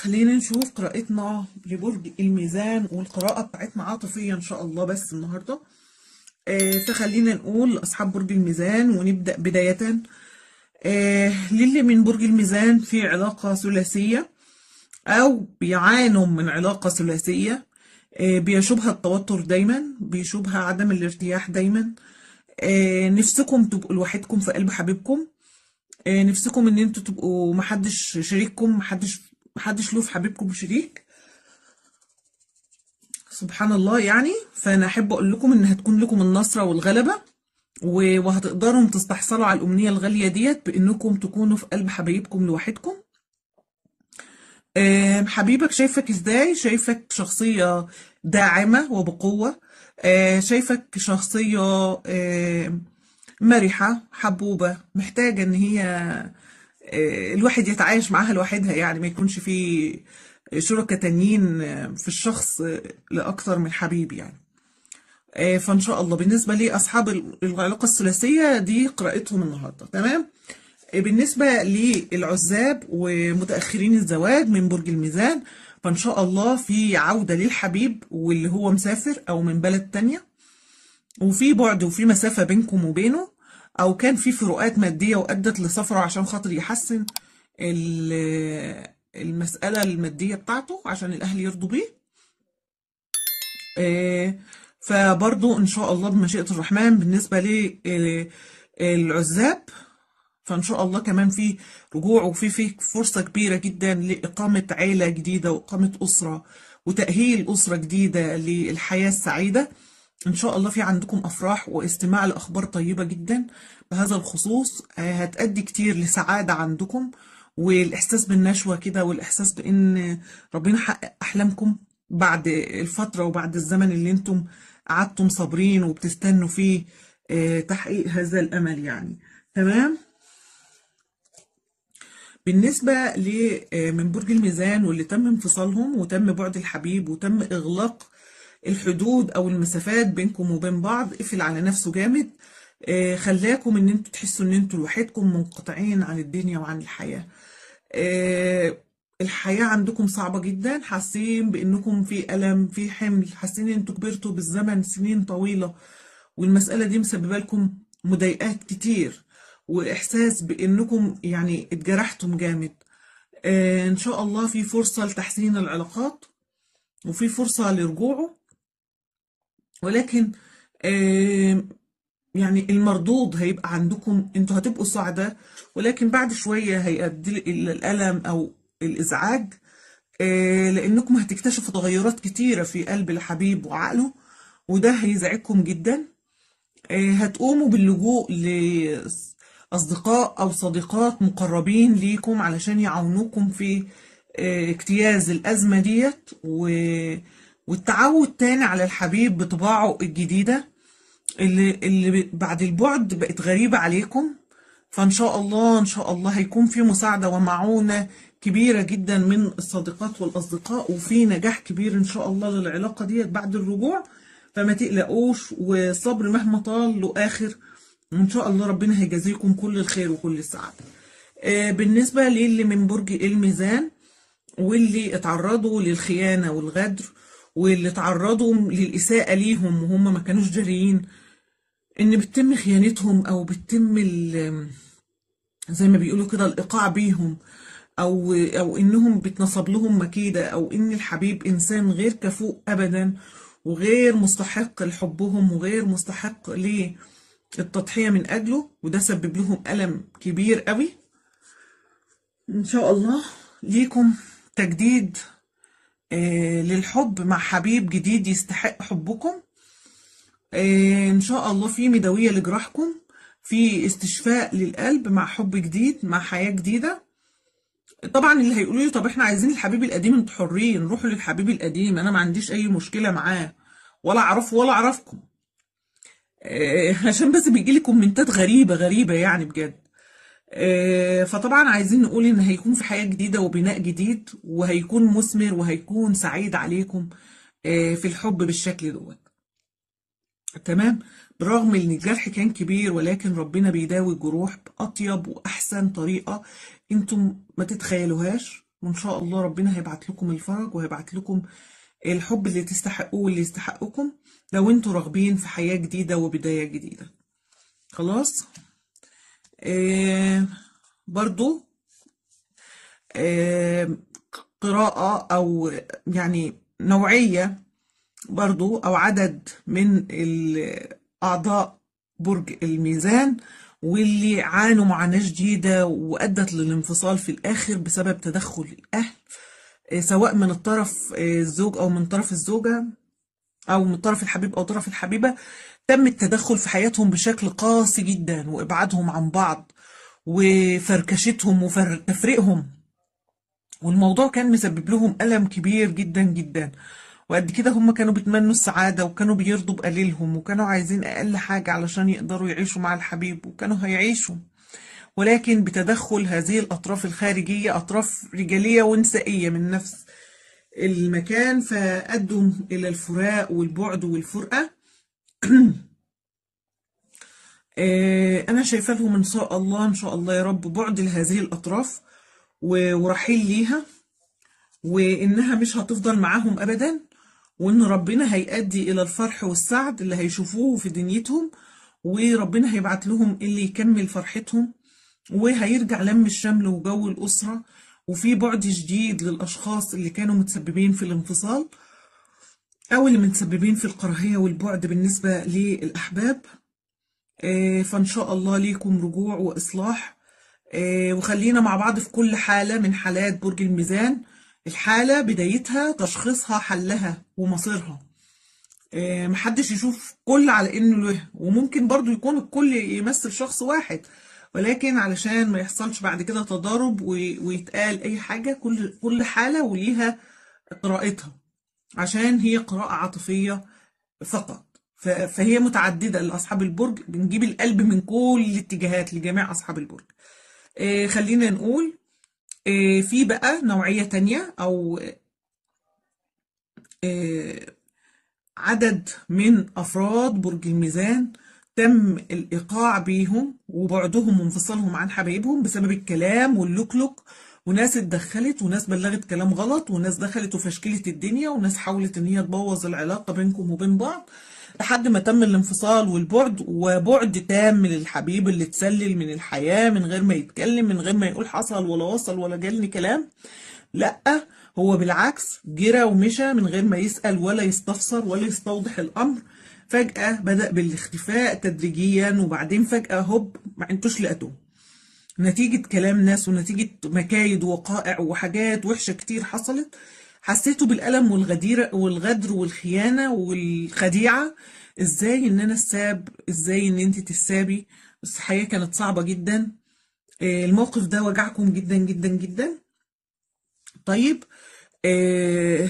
خلينا نشوف قراءتنا لبرج الميزان والقراءة بتاعتنا عاطفية إن شاء الله بس النهاردة آه فخلينا نقول أصحاب برج الميزان ونبدأ بداية آه للي من برج الميزان في علاقة ثلاثية أو بيعانوا من علاقة ثلاثية آه بيشوبها التوتر دايما بيشوبها عدم الارتياح دايما آه نفسكم تبقوا لوحدكم في قلب حبيبكم آه نفسكم ان انتوا تبقوا محدش شريككم محدش محدش له في حبيبكم شريك سبحان الله يعني فانا احب اقول لكم ان هتكون لكم النصرة والغلبة و- وهتقدروا تستحصلوا على الامنية الغالية ديت بانكم تكونوا في قلب حبايبكم لوحدكم آه، حبيبك شايفك ازاي شايفك شخصية داعمة وبقوة آه، شايفك شخصية آه، مرحة حبوبة محتاجة ان هي آه، الواحد يتعايش معاها لوحدها يعني ما يكونش في شركاء تانيين آه، في الشخص آه، لأكثر من حبيب يعني آه، فإن شاء الله بالنسبة لأصحاب العلاقة الثلاثية دي قراءتهم النهاردة تمام آه، بالنسبة للعزاب ومتأخرين الزواج من برج الميزان فإن شاء الله في عودة للحبيب واللي هو مسافر أو من بلد تانية وفي بعد وفي مسافة بينكم وبينه أو كان في فروقات مادية وأدت لسفره عشان خاطر يحسن ال- المسألة المادية بتاعته عشان الأهل يرضوا بيه آه، فبرضو إن شاء الله بمشيئة الرحمن بالنسبة للعزاب فإن شاء الله كمان في رجوع وفي في فرصة كبيرة جدا لإقامة عيلة جديدة وإقامة أسرة وتأهيل أسرة جديدة للحياة السعيدة إن شاء الله في عندكم أفراح واستماع لأخبار طيبة جدا بهذا الخصوص آه، هتأدي كتير لسعادة عندكم والإحساس بالنشوة كده والإحساس بإن ربنا حقق أحلامكم بعد الفترة وبعد الزمن اللي انتم قعدتم صابرين وبتستنوا فيه آه، تحقيق هذا الأمل يعني تمام بالنسبة ل آه، من برج الميزان واللي تم انفصالهم وتم بعد الحبيب وتم إغلاق الحدود أو المسافات بينكم وبين بعض قفل على نفسه جامد آه، خلاكم إن انتوا تحسوا إن انتوا لوحدكم منقطعين عن الدنيا وعن الحياة آه، الحياة عندكم صعبة جدا حاسين بإنكم في ألم في حمل حاسين إن انتوا كبرتوا بالزمن سنين طويلة والمسألة دي مسببة لكم مضايقات كتير وإحساس بإنكم يعني اتجرحتم جامد آه، إن شاء الله في فرصة لتحسين العلاقات وفي فرصة لرجوعه ولكن آه، يعني المردود هيبقى عندكم انتوا هتبقوا سعداء ولكن بعد شوية هيؤدي إلى الألم أو الإزعاج آه، لأنكم هتكتشفوا تغيرات كتيرة في قلب الحبيب وعقله وده هيزعجكم جدا آه، هتقوموا باللجوء لأصدقاء أو صديقات مقربين ليكم علشان يعاونوكم في آه، اجتياز الأزمة ديت و- والتعود تاني على الحبيب بطباعه الجديدة اللي, اللي بعد البعد بقت غريبة عليكم فإن شاء الله إن شاء الله هيكون في مساعدة ومعونة كبيرة جدا من الصديقات والأصدقاء وفي نجاح كبير إن شاء الله للعلاقة ديت بعد الرجوع فما تقلقوش والصبر مهما طال له آخر وإن شاء الله ربنا هيجازيكم كل الخير وكل السعادة آه، بالنسبة للي من برج الميزان واللي اتعرضوا للخيانة والغدر واللي اتعرضوا للإساءة ليهم وهم ما كانوش جاريين إن بتتم خيانتهم أو بتتم ال- زي ما بيقولوا كده الإيقاع بيهم أو أو إنهم بتنصب لهم مكيدة أو إن الحبيب إنسان غير كفؤ أبدا وغير مستحق لحبهم وغير مستحق للتضحية من أجله وده سبب لهم ألم كبير قوي إن شاء الله ليكم تجديد آه، للحب مع حبيب جديد يستحق حبكم آه، إن شاء الله في مداوية لجراحكم في استشفاء للقلب مع حب جديد مع حياة جديدة طبعا اللي هيقولوا لي طب احنا عايزين الحبيب القديم انتوا حرين روحوا للحبيب القديم انا ما عنديش اي مشكلة معاه ولا اعرفه ولا اعرفكم آه، عشان بس بيجي لي كومنتات غريبة غريبة يعني بجد آه، فطبعا عايزين نقول ان هيكون في حياة جديدة وبناء جديد وهيكون مثمر وهيكون سعيد عليكم آه، في الحب بالشكل دوت تمام برغم ان الجرح كان كبير ولكن ربنا بيداوي الجروح بأطيب وأحسن طريقة انتم ما تتخيلوهاش وإن شاء الله ربنا هيبعت لكم الفرج وهيبعت لكم الحب اللي تستحقوه واللي يستحقكم لو انتوا راغبين في حياة جديدة وبداية جديدة خلاص آه برضو آه قراءة أو يعني نوعية برضو أو عدد من أعضاء برج الميزان واللي عانوا معاناة شديدة وأدت للانفصال في الآخر بسبب تدخل الأهل سواء من الطرف الزوج أو من طرف الزوجة أو من طرف الحبيب أو طرف الحبيبة تم التدخل في حياتهم بشكل قاسي جدا وإبعادهم عن بعض وفركشتهم وتفريقهم والموضوع كان مسبب لهم ألم كبير جدا جدا وقد كده هم كانوا بيتمنوا السعادة وكانوا بيرضوا بقليلهم وكانوا عايزين أقل حاجة علشان يقدروا يعيشوا مع الحبيب وكانوا هيعيشوا ولكن بتدخل هذه الأطراف الخارجية أطراف رجالية ونسائية من نفس المكان فأدوا إلى الفراق والبعد والفرقة أنا شايفة لهم إن شاء الله إن شاء الله يا رب بعد لهذه الأطراف ورحيل ليها وإنها مش هتفضل معاهم أبدا وإن ربنا هيؤدي إلى الفرح والسعد اللي هيشوفوه في دنيتهم وربنا هيبعت لهم اللي يكمل فرحتهم وهيرجع لم الشمل وجو الأسرة وفي بعد جديد للأشخاص اللي كانوا متسببين في الانفصال أو اللي متسببين في الكراهية والبعد بالنسبة للأحباب فإن شاء الله ليكم رجوع وإصلاح وخلينا مع بعض في كل حالة من حالات برج الميزان الحالة بدايتها تشخيصها حلها ومصيرها محدش يشوف كل على انه له وممكن برضو يكون الكل يمثل شخص واحد ولكن علشان ما يحصلش بعد كده تضارب ويتقال اي حاجة كل كل حالة وليها قراءتها عشان هي قراءة عاطفية فقط فهي متعددة لأصحاب البرج بنجيب القلب من كل الاتجاهات لجميع أصحاب البرج خلينا نقول في بقى نوعية تانية أو عدد من أفراد برج الميزان تم الإيقاع بيهم وبعدهم وانفصالهم عن حبايبهم بسبب الكلام واللوكلوك وناس اتدخلت وناس بلغت كلام غلط وناس دخلت وفشكلت الدنيا وناس حاولت ان هي تبوظ العلاقة بينكم وبين بعض لحد ما تم الانفصال والبعد وبعد تام للحبيب اللي اتسلل من الحياة من غير ما يتكلم من غير ما يقول حصل ولا وصل ولا جالني كلام لا هو بالعكس جرى ومشى من غير ما يسأل ولا يستفسر ولا يستوضح الأمر فجأة بدأ بالاختفاء تدريجيا وبعدين فجأة هوب ما انتوش لقيتوه نتيجة كلام ناس ونتيجة مكايد ووقائع وحاجات وحشة كتير حصلت حسيتوا بالألم والغدير والغدر والخيانة والخديعة ازاي ان انا الساب ازاي ان انت تسابي بس الحياة كانت صعبة جدا الموقف ده وجعكم جدا جدا جدا طيب آه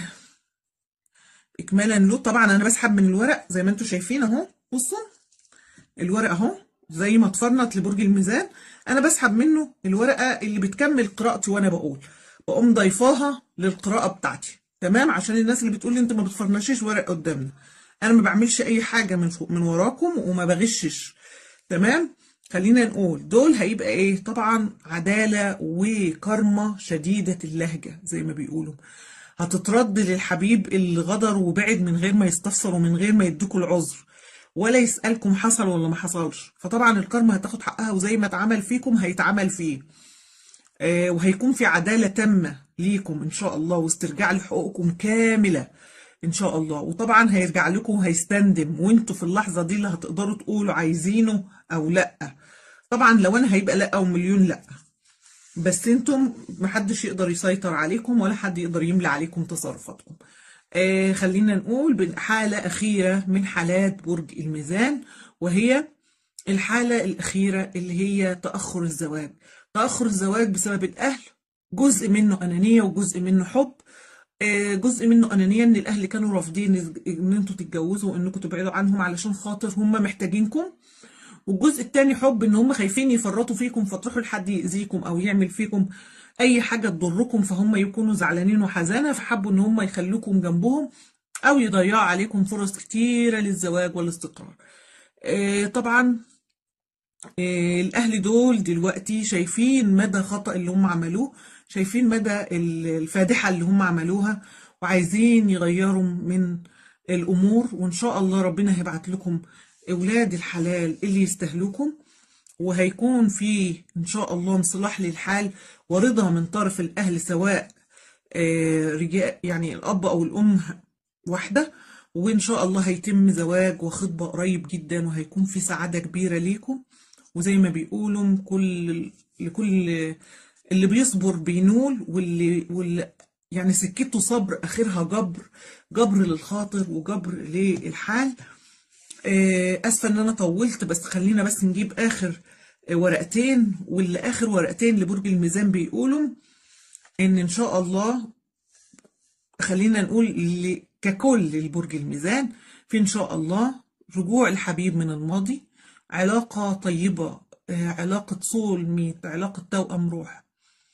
اكمالا له طبعا انا بسحب من الورق زي ما انتم شايفين اهو بصوا الورق اهو زي ما اتفرنت لبرج الميزان انا بسحب منه الورقه اللي بتكمل قراءتي وانا بقول بقوم ضيفاها للقراءه بتاعتي تمام عشان الناس اللي بتقول لي انت ما بتفرنشيش ورق قدامنا انا ما بعملش اي حاجه من فوق من وراكم وما بغشش تمام خلينا نقول دول هيبقى ايه طبعا عداله وكرمه شديده اللهجه زي ما بيقولوا هتترد للحبيب اللي غدر وبعد من غير ما يستفسر ومن غير ما يديكوا العذر ولا يسألكم حصل ولا ما حصلش فطبعا الكرمة هتاخد حقها وزي ما اتعمل فيكم هيتعمل فيه آه وهيكون في عدالة تامة ليكم إن شاء الله واسترجاع لحقوقكم كاملة إن شاء الله وطبعا هيرجع لكم وهيستندم وانتوا في اللحظة دي اللي هتقدروا تقولوا عايزينه أو لأ طبعا لو أنا هيبقى لأ أو مليون لأ بس انتم محدش يقدر يسيطر عليكم ولا حد يقدر يملى عليكم تصرفاتكم آه خلينا نقول حالة أخيرة من حالات برج الميزان وهي الحالة الأخيرة اللي هي تأخر الزواج تأخر الزواج بسبب الأهل جزء منه أنانية وجزء منه حب آه جزء منه أنانية إن الأهل كانوا رافضين إن أنتوا تتجوزوا وإنكم تبعدوا عنهم علشان خاطر هم محتاجينكم والجزء التاني حب ان هم خايفين يفرطوا فيكم فتروحوا لحد يأذيكم او يعمل فيكم اي حاجة تضركم فهم يكونوا زعلانين وحزانة فحبوا ان هم يخلوكم جنبهم او يضيعوا عليكم فرص كتيرة للزواج والاستقرار آه طبعا آه الاهل دول دلوقتي شايفين مدى خطأ اللي هم عملوه شايفين مدى الفادحة اللي هم عملوها وعايزين يغيروا من الأمور وإن شاء الله ربنا هيبعت لكم أولاد الحلال اللي يستهلكم وهيكون في إن شاء الله انصلاح للحال ورضا من طرف الأهل سواء رجال يعني الأب أو الأم واحدة وإن شاء الله هيتم زواج وخطبة قريب جدا وهيكون في سعادة كبيرة ليكم وزي ما بيقولوا كل لكل اللي بيصبر بينول واللي, واللي يعني سكته صبر آخرها جبر جبر للخاطر وجبر للحال أسفة إن أنا طولت بس خلينا بس نجيب آخر ورقتين واللي آخر ورقتين لبرج الميزان بيقولوا إن إن شاء الله خلينا نقول ككل البرج الميزان في إن شاء الله رجوع الحبيب من الماضي علاقة طيبة علاقة صول ميت علاقة توأم روح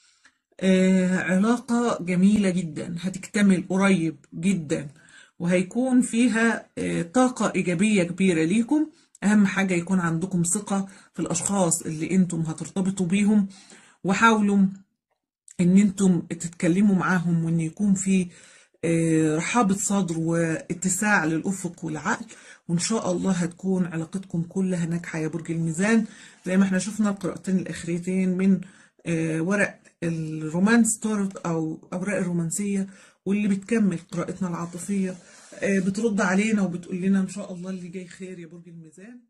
علاقة جميلة جدا هتكتمل قريب جدا وهيكون فيها طاقة إيجابية كبيرة ليكم أهم حاجة يكون عندكم ثقة في الأشخاص اللي أنتم هترتبطوا بيهم وحاولوا إن أنتم تتكلموا معاهم وإن يكون في رحابة صدر واتساع للأفق والعقل وإن شاء الله هتكون علاقتكم كلها ناجحة يا برج الميزان زي ما احنا شفنا القراءتين الأخيرتين من ورق الرومانس تورت أو أوراق الرومانسية واللي بتكمل قراءتنا العاطفية بترد علينا وبتقول لنا إن شاء الله اللي جاي خير يا برج الميزان